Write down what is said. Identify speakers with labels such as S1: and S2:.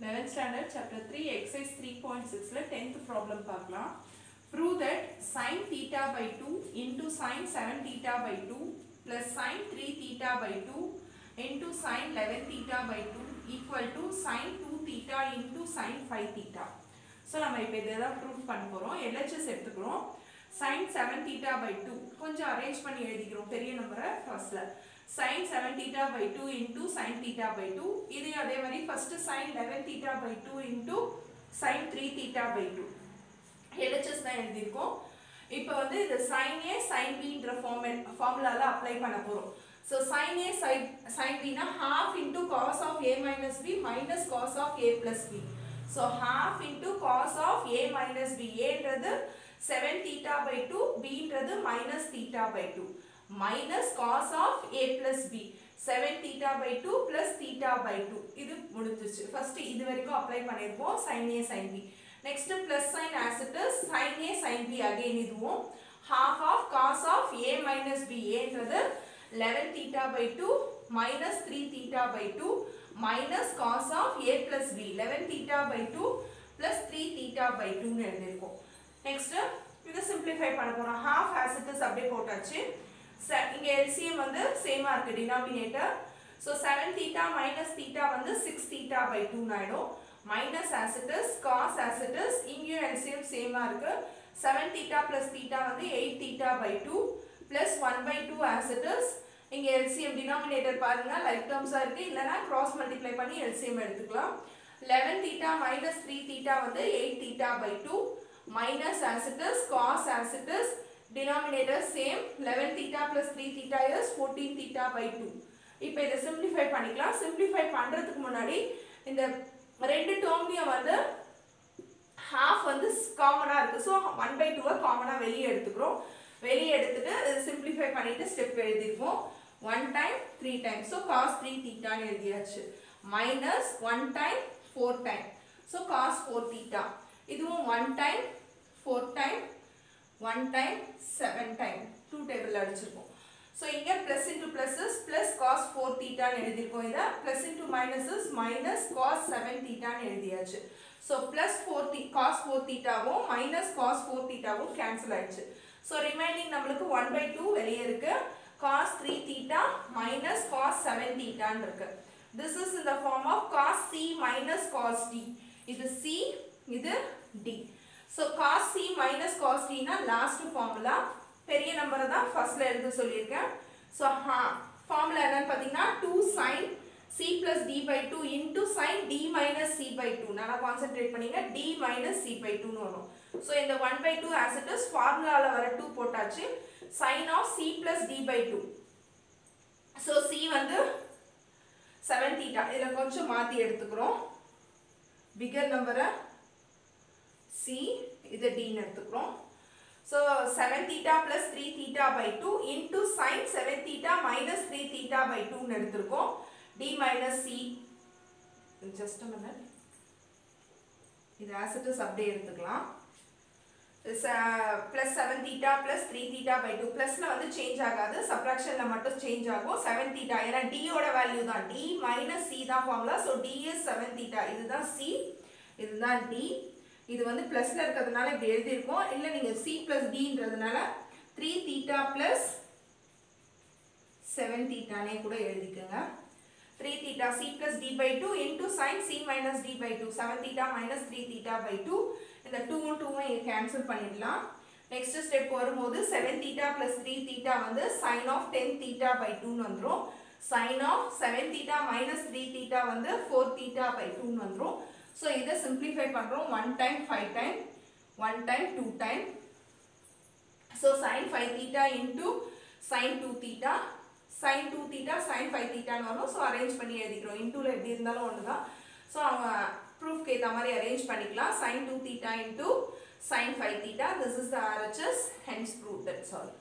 S1: 11th standard chapter 3 exercise 3.6 ல 10th problem பார்க்கலாம் prove that sin theta by 2 into sin 7 theta by 2 plus sin 3 theta by 2 into sin 11 theta by 2 equal to sin 2 theta into sin 5 theta so நம்ம இப்போ இதெல்லாம் proof பண்ண போகிறோம் LHS எடுத்துக்கிறோம் sin 7 theta by 2 கொஞ்சம் arrange பண்ணி எழுதிக்கிறோம் பெரிய நம்பரை ஃபர்ஸ்ட்ல sin 7 theta by 2 into sin theta by 2 இது அதே மாதிரி first sin 11 theta by 2 into sin 3 theta by 2 LHS தான் எழுதியிருக்கோம் இப்போ வந்து இந்த sin A sin Bன்ற ஃபார்மே ஃபார்முலால அப்ளை பண்ண போகிறோம் so sin A sin sin Bனா half into cos of A minus B minus cos of A plus B so half into cos of A minus B ஏன்றது 7 theta by 2 Bன்றது minus theta by 2 minus cos of A plus B 7 theta by 2 plus theta by 2 இது முடிஞ்சிச்சு first இது வரைக்கும் apply பண்ணியிருப்போம் sin A sin B next plus sign as it is sin A sin B again இதுவும் half of cos of A minus B ஏன்றது 11 theta by 2 minus 3 theta by 2 minus cos of A plus B 11 theta by 2 plus 3 theta by 2 னு எழுதியிருக்கோம் next இதை simplify பண்ண போறோம் half as it is அப்படியே போட்டாச்சு ச- இங்க LCM வந்து சேமா இருக்கு denominator so seven theta minus theta வந்து சிக்ஸ் தீட்டா பை டூ ஆயிடும் minus as it is cos as it is இங்கேயும் LCM சேமா இருக்கு செவன் தீட்டா பிளஸ் தீட்டா வந்து eight theta by two plus one by two as it is இங்க LCM denominator பாருங்க like டேர்ம்ஸா இருக்கு இல்லைன்னா கிராஸ் மல்டிப்ளை பண்ணி LCM எடுத்துக்கலாம் eleven theta minus three theta வந்து eight theta by two minus as it is cos as it is denominator same 11 theta plus 3 theta is 14 theta by 2 இப்போ இதை simplify பண்ணிக்கலாம் simplify பண்றதுக்கு முன்னாடி இந்த ரெண்டு டேர்ம்லயும் வந்து half வந்து காமனா இருக்கு ஸோ ஒன் பை டூவை காமனா வெளியே எடுத்துக்கிறோம் வெளியே எடுத்துட்டு சிம்பிளிஃபை பண்ணிட்டு ஸ்டெப் எழுதிருப்போம் one time three time so cos three தீட்டான்னு எழுதியாச்சு minus one time four time so cos four theta இதுவும் one time four time one time seven time two table அடிச்சிருக்கோம் ஸோ இங்கே plus into pluses plus cos four தீட்டான்னு எழுதியிருக்கோம் இதை plus into minuses minus cos seven தீட்டான்னு எழுதியாச்சு so plus four தீ cos four தீட்டாவும் மைனஸ் காஸ் ஃபோர் தீட்டாவும் கேன்சல் ஆயிடுச்சு ஸோ ரிமைனிங் நம்மளுக்கு ஒன் பை டூ வெளியே இருக்கு cos three theta minus cos seven தீட்டான்னு இருக்கு திஸ் இஸ் இந்த form of cos C minus cos D இது சி இது D so cos C minus cos டினா லாஸ்ட் ஃபார்முலா பெரிய நம்பரை தான் ஃபர்ஸ்ட்ல எழுத சொல்லியிருக்கேன் ஸோ ஃபார்முலா என்னன்னு பார்த்தீங்கன்னா two sine C plus D by two into sine D minus C by two நல்லா கான்சென்ட்ரேட் பண்ணீங்க டி மைனஸ் சி பை டூன்னு வரும் ஸோ இந்த one by two as it is ஃபார்முலாவில் வர டூ போட்டாச்சு sine of C plus D by two so C வந்து seven theta இதில் கொஞ்சம் மாற்றி எடுத்துக்கிறோம் பிகர் நம்பரை சி இது டின்னு எடுத்துக்கிறோம் so seven theta plus three theta by two into sine seven theta minus three theta by டூன்னு எடுத்திருக்கோம் D minus C just minute இது ஆசிட்டஸ் அப்படியே எடுத்துக்கலாம் plus seven theta plus three theta by two ப்ளஸில் வந்து சேஞ்ச் ஆகாது சப்ராக்ஷனில் மட்டும் change ஆகும் செவன் தீட்டா ஏன்னா டியோட வேல்யூ தான் டி மைனஸ் சி தான் formula so D is seven theta இதுதான் சி இதுதான் டி இது வந்து ப்ளஸில் இருக்கிறதுனால இப்படி எழுதியிருக்கோம் இல்லை நீங்கள் சி ப்ளஸ் டின்றதுனால த்ரீ தீட்டா ப்ளஸ் செவன் தீட்டானே கூட எழுதிக்கோங்க three theta C plus D by two into sine C minus D by two seven theta minus three theta by two இந்த டூவும் டூவும் இங்கே கேன்சல் பண்ணிடலாம் நெக்ஸ்ட் ஸ்டெப் வரும்போது seven theta plus three theta வந்து sine of ten theta by டூன்னு வந்துடும் sine of seven theta minus three theta வந்து ஃபோர் தீட்டா பை டூன்னு வந்துடும் ஸோ இதை சிம்பிளிஃபை பண்ணுறோம் one time five time one time two time so sine five theta into sine two theta sine two theta sine five தீட்டான்னு வரும் so arrange பண்ணி எழுதிக்கிறோம் இன்டூவில் எப்படி இருந்தாலும் ஒன்று தான் ஸோ அவங்க ப்ரூஃப்க்கு ஏற்ற மாதிரி அரேஞ்ச் பண்ணிக்கலாம் sine two theta into sine five theta this is the RHS hence proof that's all